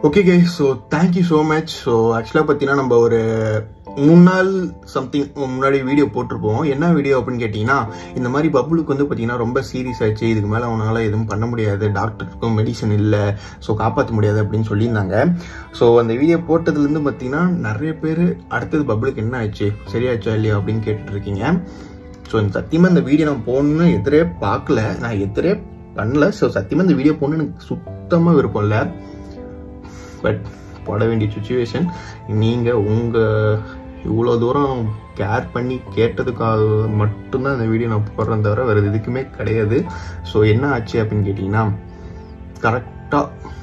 okay K so thank you so much so ஆக்சுவலாக பார்த்தீங்கன்னா நம்ம ஒரு மூணு நாள் சம்திங் முன்னாடி வீடியோ போட்டிருப்போம் என்ன வீடியோ அப்படின்னு கேட்டிங்கன்னா இந்த மாதிரி பப்புளுக்கு வந்து பார்த்தீங்கன்னா ரொம்ப சீரியஸ் ஆயிடுச்சு இதுக்கு மேலே அவனால் எதுவும் பண்ண முடியாது டாக்டருக்கும் மெடிசன் இல்லை ஸோ காப்பாற்ற முடியாது அப்படின்னு சொல்லியிருந்தாங்க ஸோ அந்த வீடியோ போட்டதுலேருந்து பார்த்தீங்கன்னா நிறைய பேர் அடுத்தது பப்புளுக்கு என்ன ஆயிடுச்சு சரியாச்சா இல்லையா அப்படின்னு கேட்டுட்டு இருக்கீங்க ஸோ சத்தியமாக இந்த வீடியோ நான் போகணுன்னு எதிரே பார்க்கல நான் எதிரே பண்ணல ஸோ சத்தியமாக இந்த வீடியோ போகணுன்னு எனக்கு சுத்தமாக விருப்பம் இல்லை பட் போட வேண்டிய சுச்சுவேஷன் நீங்கள் உங்கள் இவ்வளோ தூரம் கேர் பண்ணி கேட்டதுக்காக மட்டும்தான் இந்த வீடியோ நான் போடுறேன் தவிர வேறு எதுக்குமே கிடையாது ஸோ என்ன ஆச்சு அப்படின்னு கேட்டிங்கன்னா கரெக்டாக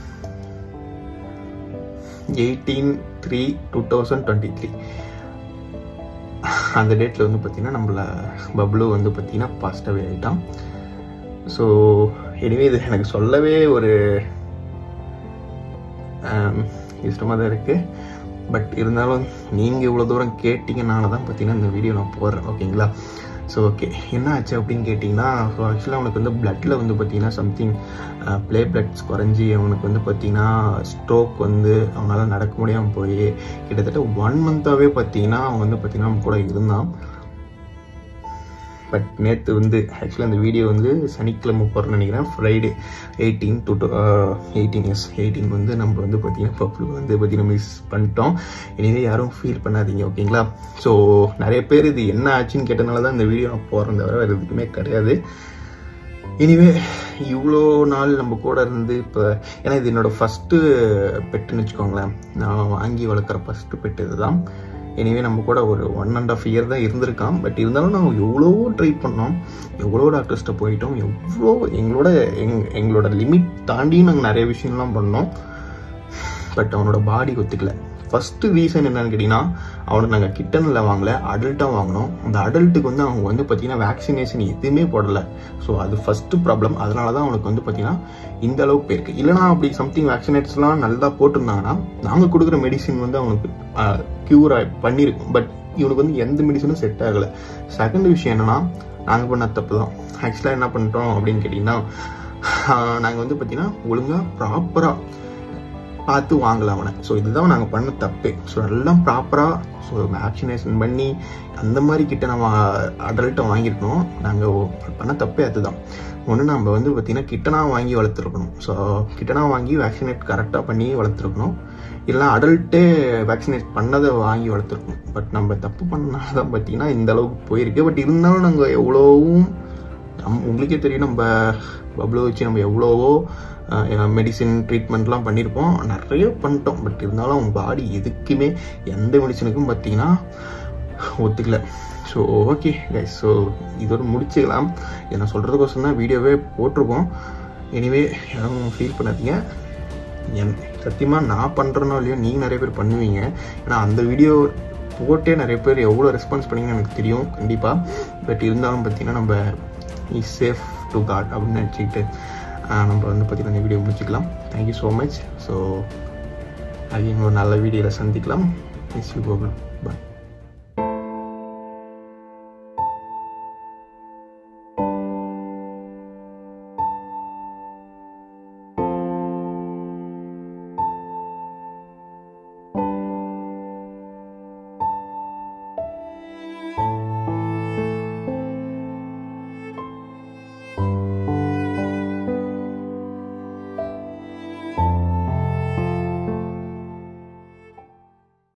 eighteen three two thousand twenty three அந்த டேட்டில் வந்து பார்த்திங்கன்னா நம்மள பப்ளு வந்து பார்த்திங்கன்னா பாஸ்டவே ஆகிட்டான் ஸோ எனிவே இது எனக்கு சொல்லவே ஒரு இஷ்டமாக தான் இருக்குது பட் இருந்தாலும் நீங்கள் இவ்வளோ தூரம் கேட்டிங்கனால தான் பார்த்தீங்கன்னா இந்த வீடியோ நான் போடுறேன் ஓகேங்களா ஸோ ஓகே என்ன ஆச்சு அப்படின்னு கேட்டிங்கன்னா ஸோ ஆக்சுவலாக அவனுக்கு வந்து பிளட்டில் வந்து பார்த்தீங்கன்னா சம்திங் ப்ளே பிளட்ஸ் குறைஞ்சி அவனுக்கு வந்து பார்த்தீங்கன்னா ஸ்ட்ரோக் வந்து அவனால் நடக்க முடியாமல் போய் கிட்டத்தட்ட ஒன் மந்த்தாகவே பார்த்தீங்கன்னா அவன் வந்து பார்த்தீங்கன்னா நம்ம கூட இருந்தான் பட் நேற்று வந்து ஆக்சுவலாக அந்த வீடியோ வந்து சனிக்கிழமை போகிறேன்னு நினைக்கிறேன் Friday eighteen to eighteen years eighteen வந்து நம்ம வந்து பார்த்தீங்கன்னா பப்ளிக் வந்து பார்த்தீங்கன்னா மிஸ் பண்ணிட்டோம் இனிமே யாரும் ஃபீல் பண்ணாதீங்க ஓகேங்களா ஸோ நிறைய பேர் இது என்ன ஆச்சுன்னு கேட்டனால தான் இந்த வீடியோ நான் போகிறேன் தவிர வேறு எதுக்குமே கிடையாது இனிவே இவ்வளோ நாள் நம்ம கூட இருந்து இப்போ ஏன்னா இது என்னோடய ஃபஸ்ட்டு பெட்டுன்னு வச்சுக்கோங்களேன் நான் வாங்கி வளர்க்குற ஃபஸ்ட்டு பெட்டு இதுதான் எனிவே நம்ம கூட ஒரு ஒன் அண்ட் ஆஃப் இயர் தான் இருந்திருக்கான் பட் இருந்தாலும் நாங்கள் எவ்வளவோ ட்ரை பண்ணோம் எவ்வளோ டாக்டர்ஸ்ட்ட போயிட்டோம் எவ்வளோ எங்களோட எங் எங்களோட லிமிட் தாண்டியும் நாங்கள் நிறைய விஷயம்லாம் பண்ணோம் பட் அவனோட பாடி ஒத்துக்கல ஃபஸ்ட்டு ரீசன் என்னன்னு கேட்டிங்கன்னா அவனை நாங்கள் கிட்டனில் வாங்கல அடல்ட்டாக வாங்கினோம் அந்த அடல்ட்டுக்கு வந்து அவங்க வந்து பார்த்திங்கன்னா வேக்சினேஷன் எதுவுமே போடலை ஸோ அது ஃபஸ்ட்டு ப்ராப்ளம் அதனால தான் அவனுக்கு வந்து பார்த்திங்கன்னா இந்த அளவுக்கு போயிருக்கு இல்லைனா அப்படி சம்திங் வேக்சினேட்ஸ்லாம் நல்லா போட்டிருந்தாங்கன்னா நாங்கள் கொடுக்குற மெடிசின் வந்து அவனுக்கு க்யூர் பண்ணியிருக்கும் பட் இவனுக்கு வந்து எந்த மெடிசனும் செட் ஆகலை செகண்ட் விஷயம் என்னென்னா நாங்கள் பண்ண தப்பு தான் ஆக்சுவலாக என்ன பண்ணிட்டோம் அப்படின்னு கேட்டிங்கன்னா நாங்கள் வந்து பார்த்திங்கன்னா ஒழுங்காக ப்ராப்பராக பார்த்து வாங்கல அவனை ஸோ இதுதான் நாங்கள் பண்ண தப்பு ஸோ எல்லாம் ப்ராப்பராக ஸோ வேக்சினேஷன் பண்ணி அந்த மாதிரி கிட்ட நம்ம அடல்ட்டை வாங்கியிருக்கணும் நாங்கள் பண்ண தப்பே அதுதான் ஒன்று நம்ம வந்து பார்த்திங்கன்னா கிட்டனா வாங்கி வளர்த்துருக்கணும் ஸோ கிட்டனா வாங்கி வேக்சினேட் கரெக்டாக பண்ணி வளர்த்துருக்கணும் இல்லை அடல்ட்டே வேக்சினேட் பண்ணதை வாங்கி வளர்த்துருக்கணும் பட் நம்ம தப்பு பண்ணனால தான் பார்த்தீங்கன்னா இந்த அளவுக்கு போயிருக்கு பட் இருந்தாலும் நாங்கள் எவ்வளோவும் நம் உங்களுக்கே தெரியும் நம்ம பப்ளோ வச்சு நம்ம எவ்வளவோ மெடிசின் ட்ரீட்மெண்ட்லாம் பண்ணியிருப்போம் நிறைய பண்ணிட்டோம் பட் இருந்தாலும் அவங்க பாடி எதுக்குமே எந்த மெடிசனுக்கும் பார்த்தீங்கன்னா ஒத்துக்கல ஸோ ஓகே கைஸ் ஸோ இதோட முடிச்சுக்கலாம் இதை நான் சொல்கிறதுக்கோசம் தான் வீடியோவே போட்டிருக்கோம் எனிவே யாரும் ஃபீல் பண்ணாதீங்க என் சத்தியமாக நான் பண்ணுறனோ இல்லையோ நீங்கள் நிறைய பேர் பண்ணுவீங்க ஏன்னா அந்த வீடியோ போட்டே நிறைய பேர் எவ்வளோ ரெஸ்பான்ஸ் பண்ணீங்கன்னு எனக்கு தெரியும் கண்டிப்பாக பட் இருந்தாலும் பார்த்தீங்கன்னா நம்ம இஸ் சேஃப் டு காட் அப்படின்னு நினச்சிக்கிட்டு நம்ம வந்து பார்த்திங்கன்னா இந்த வீடியோ முடிச்சுக்கலாம் thank you so much so again ஒரு நல்ல வீடியோவில் சந்திக்கலாம் மிஸ் யூ கோகுல்